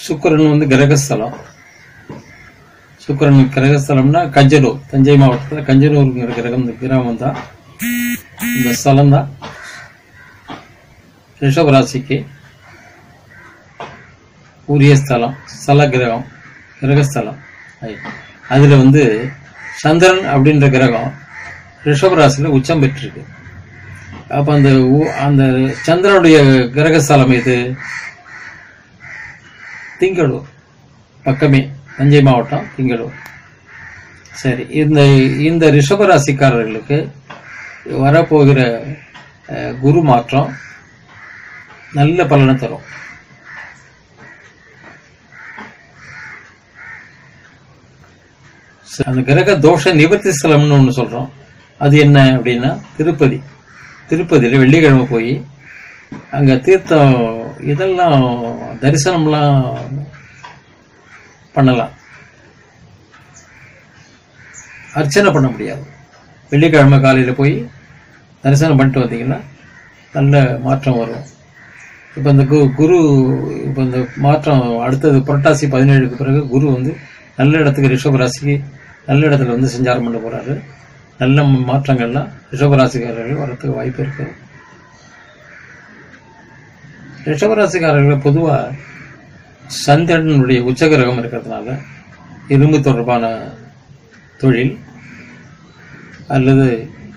சுக்கிரன் வந்து கிரகஸ்தலம் சுக்கிரன் கிரகஸ்தலம்னா கஞ்சனூர் தஞ்சை மாவட்டத்தில் கஞ்சனூருங்கிற கிரகம் இந்த கிராமம் தான் இந்த ஸ்தலம் தான் ரிஷபராசிக்கு உரிய ஸ்தலம் ஸ்தல கிரகம் கிரகஸ்தலம் ஐ. அதுல வந்து சந்திரன் அப்படின்ற கிரகம் ரிஷபராசியில உச்சம் பெற்றிருக்கு அப்ப அந்த ஊ- அந்த சந்திரனுடைய கிரகஸ்தலம் இது திங்களூர் பக்கமே தஞ்சை மாவட்டம் திங்களூர் சரி இந்த இந்த ரிஷபராசிக்காரர்களுக்கு வரப்போகிற அஹ், குரு மாற்றம் நல்ல பலனை தரும் சரி, அந்த கிரக தோஷ நிவர்த்தி ஸ்தலம்னு ஒன்று சொல்றோம் அது என்ன அப்படின்னா திருப்பதி திருப்பதியில் வெள்ளிக்கிழமை போய் அங்க தீர்த்தம் இதெல்லாம் தரிசனம்லாம் பண்ணலாம் அர்ச்சனை பண்ண முடியாது வெள்ளிக்கிழமை காலையில் போய் தரிசனம் பண்ணிட்டு வந்தீங்கன்னா நல்ல மாற்றம் வரும் இப்போ இந்த கு குரு இப்போ இந்த மாற்றம் அடுத்தது புரட்டாசி பதினேழுக்கு பிறகு குரு வந்து நல்ல இடத்துக்கு ரிஷபராசிக்கு நல்ல இடத்துல வந்து சஞ்சாரம் பண்ண போறாரு நல்ல மாற்றங்கள்லாம் ரிஷபராசிக்காரர்கள் வரத்துக்கு வாய்ப்பு இருக்கு ரிஷபராசிக்காரர்கள் பொதுவா சந்திரனுடைய உச்சகிரகம் இருக்கிறதுனால இரும்பு தொடர்பான தொழில் அல்லது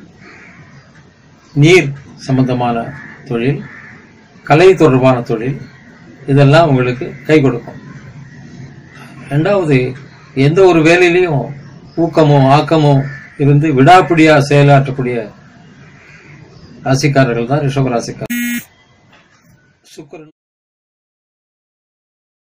நீர் சம்பந்தமான தொழில் கலை தொடர்பான தொழில் இதெல்லாம் உங்களுக்கு கை கொடுக்கும் ரெண்டாவது எந்த ஒரு வேலையிலையும் ஊக்கமோ ஆக்கமோ இருந்து விடாப்பிடியா செயலாற்றக்கூடிய ராசிக்காரர்கள் தான் ரிஷப ராசிக்காரர் சுக்கிரன்